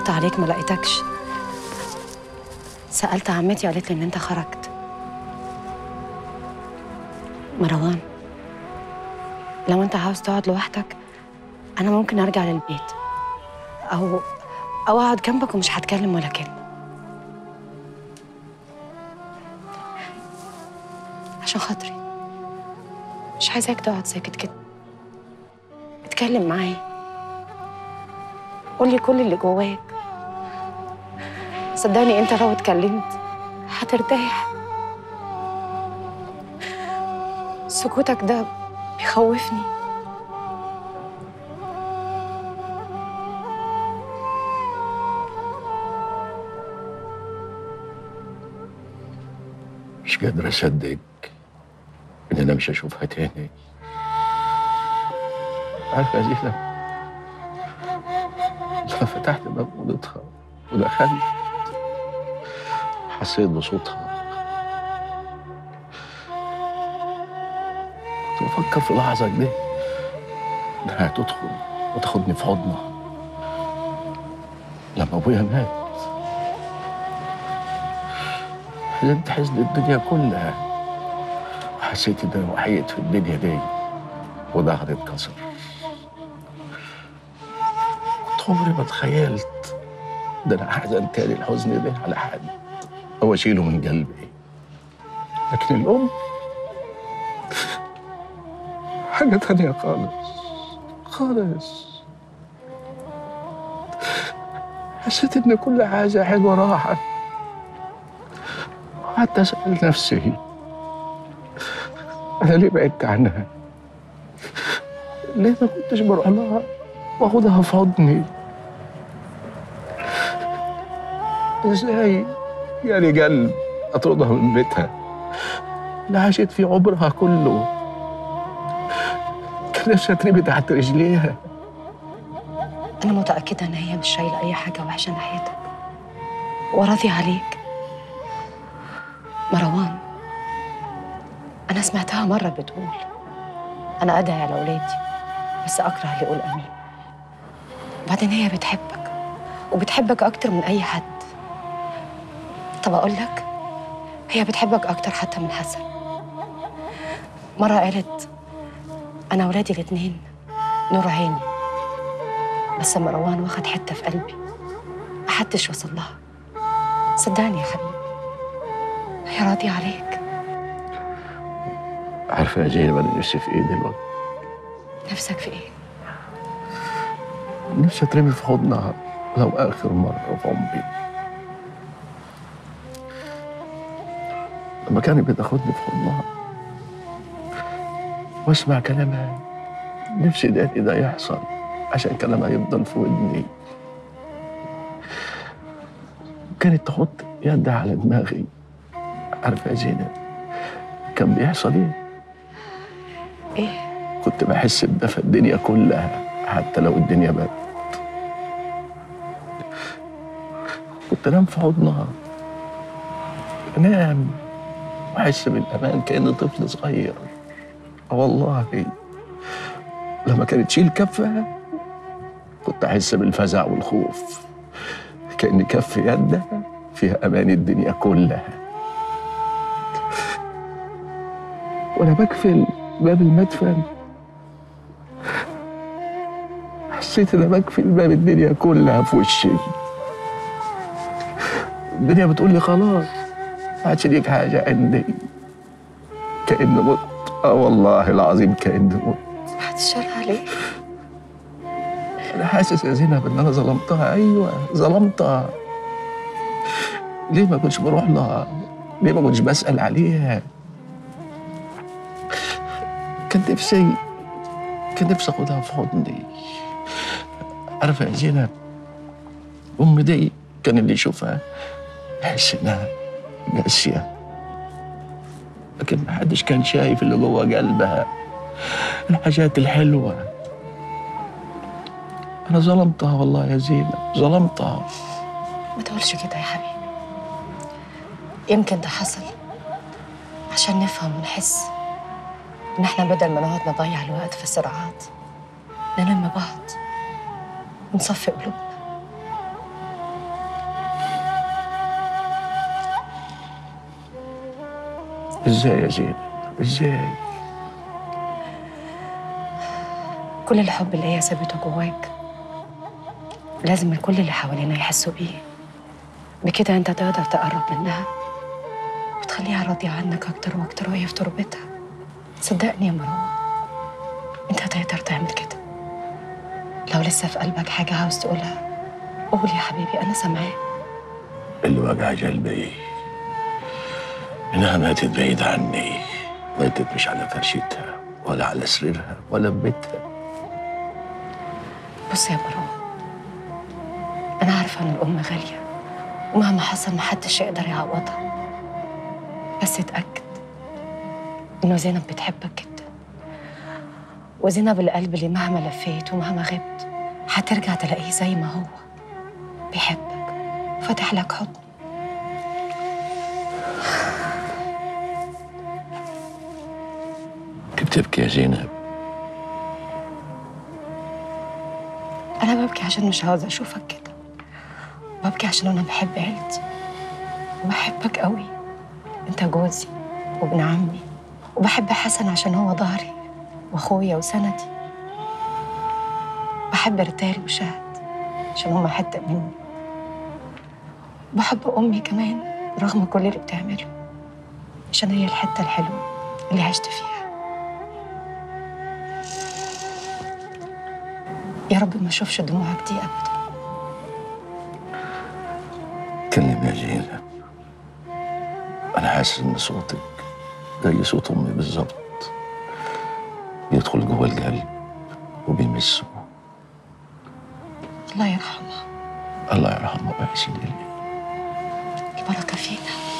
دورت عليك ما لقيتكش سألت عمتي قالت لي إن أنت خرجت مروان لو أنت عاوز تقعد لوحدك أنا ممكن أرجع للبيت أو أو أقعد جنبك ومش هتكلم ولا كلمة عشان خاطري مش عايزاك تقعد ساكت كده اتكلم معايا قولي كل اللي جواك صدقني انت لو اتكلمت هترتاح سكوتك ده بيخوفني مش قادر اصدق ان انا مش هشوفها تاني عارفه يا زينب لما فتحت باب اوضتها ودخلت حسيت بصوتها كنت بفكر في لحظة كده إنها هتدخل وتاخدني في حضنها لما أبويا مات حزنت حزن الدنيا كلها وحسيت إن أنا وحيد في الدنيا دي وظهري اتكسر كنت عمري ما تخيلت ده أنا أحزن تاني الحزن ده على حد أو أشيله من قلبي لكن الأم حاجة تانية خالص خالص حسيت إن كل حاجة حلوة راحت وقعدت أسأل نفسي أنا ليه بعدت عنها؟ ليه ما كنتش بروح لها وآخدها في حضني؟ إزاي يعني قلب أطردها من بيتها اللي عاشت في عمرها كله كان نفسي أترمي تحت رجليها أنا متأكدة إن هي مش شايلة أي حاجة وحشة ناحيتك وراضية عليك مروان أنا سمعتها مرة بتقول أنا أدعي على أولادي بس أكره اللي يقول أمين وبعدين هي بتحبك وبتحبك أكتر من أي حد طب أقول لك هي بتحبك أكتر حتى من حسن مرة قالت أنا ولادي الاتنين نور عيني بس مروان واخد حتة في قلبي محدش وصل لها صدقني يا حبيبي هي راضية عليك عارفة يا زينب أنا نفسي في إيه دلوقتي؟ نفسك في إيه؟ نفسي أترمي في حضنها لو آخر مرة في عمري لما كانت بتاخدني في حضنها واسمع كلامها نفسي ده ده يحصل عشان كلامها يفضل في ودني كانت تحط يدها على دماغي عارفة يا زينب كان بيحصل ايه؟ إيه؟ كنت بحس بدفى الدنيا كلها حتى لو الدنيا برد كنت انام في حضنها انام واحس بالامان كاني طفل صغير آه والله لما كانت تشيل كفها كنت احس بالفزع والخوف كان كف يدها فيها امان الدنيا كلها وانا بقفل باب المدفن حسيت ان انا بقفل باب الدنيا كلها في وشي الدنيا بتقول لي خلاص ما عادش ليك حاجه عندي كاني مت اه والله العظيم كاني مت بعد الشر عليك انا حاسس يا زينب ان انا ظلمتها ايوه ظلمتها ليه ما كنتش بروح لها ليه ما كنتش بسال عليها كان نفسي كان نفسي اخدها في حضني عارفه يا زينب امي دي كان اللي يشوفها يحس انها قاسيه لكن ما حدش كان شايف اللي جوه قلبها الحاجات الحلوه انا ظلمتها والله يا زينب ظلمتها ما تقولش كده يا حبيبي يمكن ده حصل عشان نفهم ونحس إن إحنا بدل ما نقعد نضيع الوقت في صراعات نلم بعض ونصفي قلوبنا ازاي يا زينب ازاي كل الحب اللي هي سابته جواك لازم الكل اللي حوالينا يحسوا بيه بكده انت تقدر تقرب منها وتخليها راضية عنك أكتر وأكتر وهي في تربتها صدقني يا مروة انت هتقدر تعمل كده لو لسه في قلبك حاجة عاوز تقولها قول يا حبيبي أنا سامعاك اللي وجع قلبي انها ماتت بعيد عني ماتت مش على فرشتها ولا على سريرها ولا ببيتها بص يا مروة أنا عارفة إن الأم غالية ومهما حصل محدش يقدر يعوضها بس اتأكد إنه زينب بتحبك جدا وزينب القلب اللي مهما لفيت ومهما غبت هترجع تلاقيه زي ما هو بيحبك فاتح لك حضن كنت بتبكي يا زينب أنا ببكي عشان مش عاوزة أشوفك كده ببكي عشان أنا بحب عيلتي وبحبك قوي أنت جوزي وابن عمي وبحب حسن عشان هو ظهري وأخويا وسندي بحب رتال وشهد عشان هما حتة مني بحب أمي كمان رغم كل اللي بتعمله عشان هي الحتة الحلوة اللي عشت فيها يا رب ما اشوفش دموعك دي ابدا كلم يا زينب انا حاسس ان صوتك زي صوت امي بالظبط بيدخل جوه القلب وبيمسه الله يرحمها الله يرحمه ويحسن اليه البركه فينا